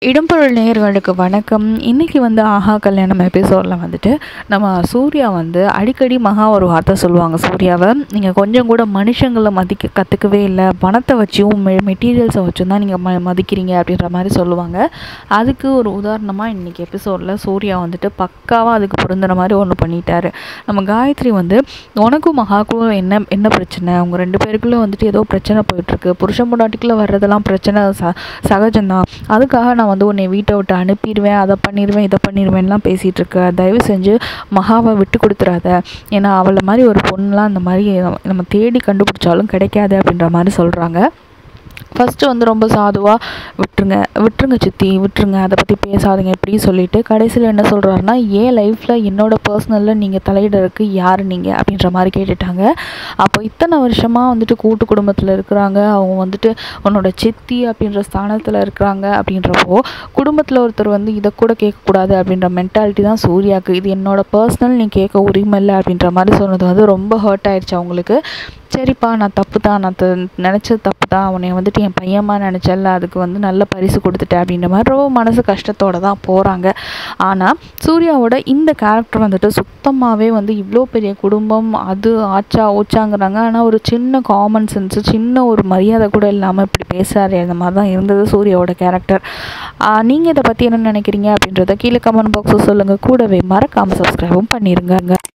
இடம்பொருள் நேயர்களுக்கு வணக்கம் இன்றைக்கி வந்து ஆஹா கல்யாணம் எபிசோடில் வந்துட்டு நம்ம சூர்யா வந்து அடிக்கடி மகா ஒரு வார்த்தை சொல்லுவாங்க சூர்யாவை நீங்கள் கொஞ்சம் கூட மனுஷங்களை மதிக்க கற்றுக்கவே இல்லை பணத்தை வச்சும் மெ மெட்டீரியல்ஸை வச்சும் தான் நீங்கள் ம மதிக்கிறீங்க அப்படின்ற மாதிரி சொல்லுவாங்க அதுக்கு ஒரு உதாரணமாக இன்றைக்கி எபிசோடில் சூர்யா வந்துட்டு பக்காவாக அதுக்கு பொருந்துற மாதிரி ஒன்று பண்ணிட்டாரு நம்ம காயத்ரி வந்து உனக்கும் மகாக்கும் என்ன என்ன பிரச்சனை அவங்க ரெண்டு பேருக்குள்ளே வந்துட்டு ஏதோ பிரச்சனை போயிட்டுருக்கு புருஷன் பொண்டாட்டிக்குள்ளே வர்றதெல்லாம் பிரச்சனை ச சகஜம்தான் அதுக்காக நான் வந்து உன்னை வீட்டை விட்டு அனுப்பிடுவேன் அதை பண்ணிடுவேன் இதை பண்ணிடுவேன்லாம் பேசிகிட்டு இருக்க தயவு செஞ்சு மகாவை விட்டு கொடுத்துறாத ஏன்னா அவளை மாதிரி ஒரு பொண்ணுலாம் அந்த மாதிரி நம்ம தேடி கண்டுபிடிச்சாலும் கிடைக்காது அப்படின்ற மாதிரி சொல்கிறாங்க ஃபஸ்ட்டு வந்து ரொம்ப சாதுவாக விட்டுருங்க விட்டுருங்க சித்தி விட்டுருங்க அதை பற்றி பேசாதீங்க இப்படி சொல்லிட்டு கடைசியில் என்ன சொல்கிறாருன்னா ஏன் லைஃப்பில் என்னோட பர்சனலில் நீங்கள் தலையிடறதுக்கு யார் நீங்கள் அப்படின்ற மாதிரி கேட்டுட்டாங்க அப்போ இத்தனை வருஷமாக வந்துட்டு கூட்டு குடும்பத்தில் இருக்கிறாங்க அவங்க வந்துட்டு உன்னோட சித்தி அப்படின்ற ஸ்தானத்தில் இருக்கிறாங்க அப்படின்றப்போ குடும்பத்தில் ஒருத்தர் வந்து இதை கூட கேட்கக்கூடாது அப்படின்ற மென்டாலிட்டி தான் சூர்யாவுக்கு இது என்னோட பர்சனல் நீ கேட்க உரிமை இல்லை அப்படின்ற மாதிரி சொன்னது வந்து ரொம்ப ஹர்ட் ஆயிடுச்சு அவங்களுக்கு சரிப்பா நான் தப்பு தான் நான் த நினச்சது தப்பு தான் அவனை வந்துட்டு என் பையன்மா நினச்சல அதுக்கு வந்து நல்ல பரிசு கொடுத்துட்டேன் அப்படின்ற மாதிரி ரொம்ப மனசு கஷ்டத்தோடு தான் போகிறாங்க ஆனால் சூர்யாவோட இந்த கேரக்டர் வந்துட்டு சுத்தமாகவே வந்து இவ்வளோ பெரிய குடும்பம் அது ஆச்சா ஓச்சாங்கிறாங்க ஆனால் ஒரு சின்ன காமன் சென்ஸு சின்ன ஒரு மரியாதை கூட இல்லாமல் இப்படி பேசுகிறாரு அந்த மாதிரி தான் இருந்தது சூர்யாவோட கேரக்டர் நீங்கள் இதை பற்றி என்ன நினைக்கிறீங்க அப்படின்றத கீழே கமெண்ட் பாக்ஸில் சொல்லுங்கள் கூடவே மறக்காமல் சப்ஸ்கிரைபும் பண்ணிடுங்க